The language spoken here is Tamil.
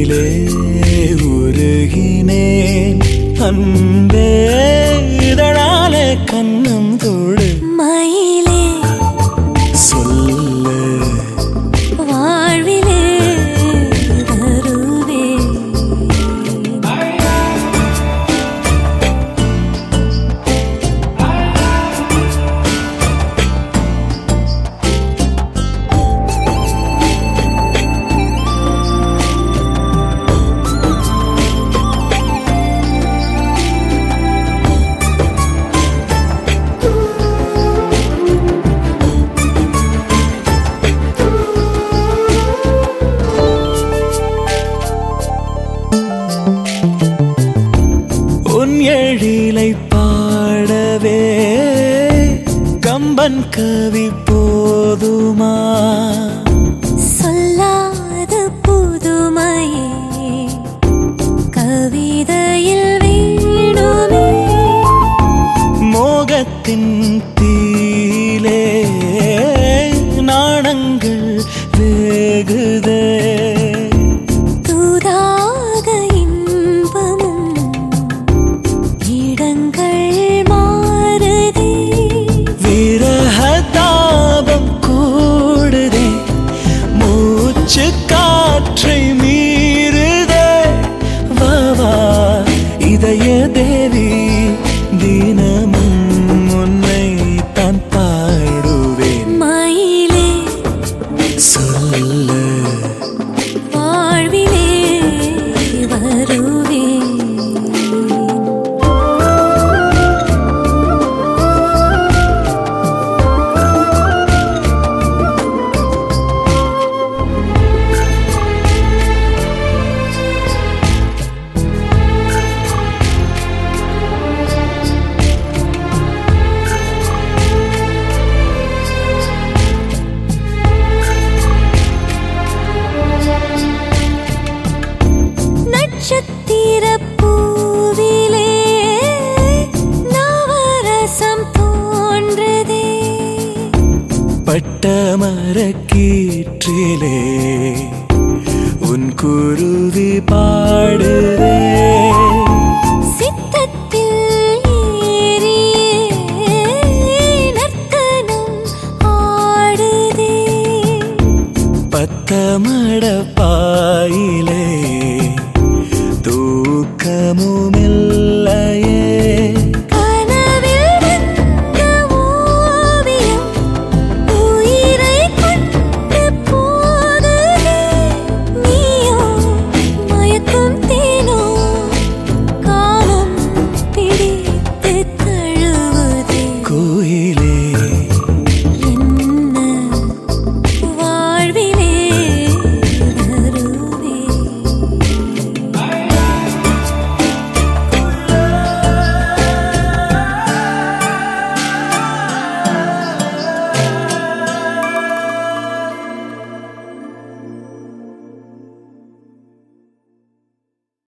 உயிரிலே உருகினேன் அன்பே இதழாலே கண்ணம் தொடு மயிலே சொல்ல வாழ்விலே வருவே உன் எழிலை பாடவே கம்பன் கவி போதுமா சொல்லாத புதுமையே கவிதையில் வேணுமே மோகத்தின் தீலே நாணங்கள் வேகுதே தூதாக இன்பமும் இடங்கள் மாறுதே விரகதாபம் கூடுதே மூச்சு காற்றை மீறுதே வா வா இதய தேவி தினமும் உன்னை தான் பாடுவேன் மயிலே சொல்ல வாழ்விலே வருவே நட்சத்திர பூவிலே நவரசம் தோன்றதே பட்ட மரக்கீற்றிலே உன் குருவி பாடுதே சித்தத்தில் ஏறியே நர்த்தனம் ஆடுதே பத்தமட பாயிலே தூக்கமுமே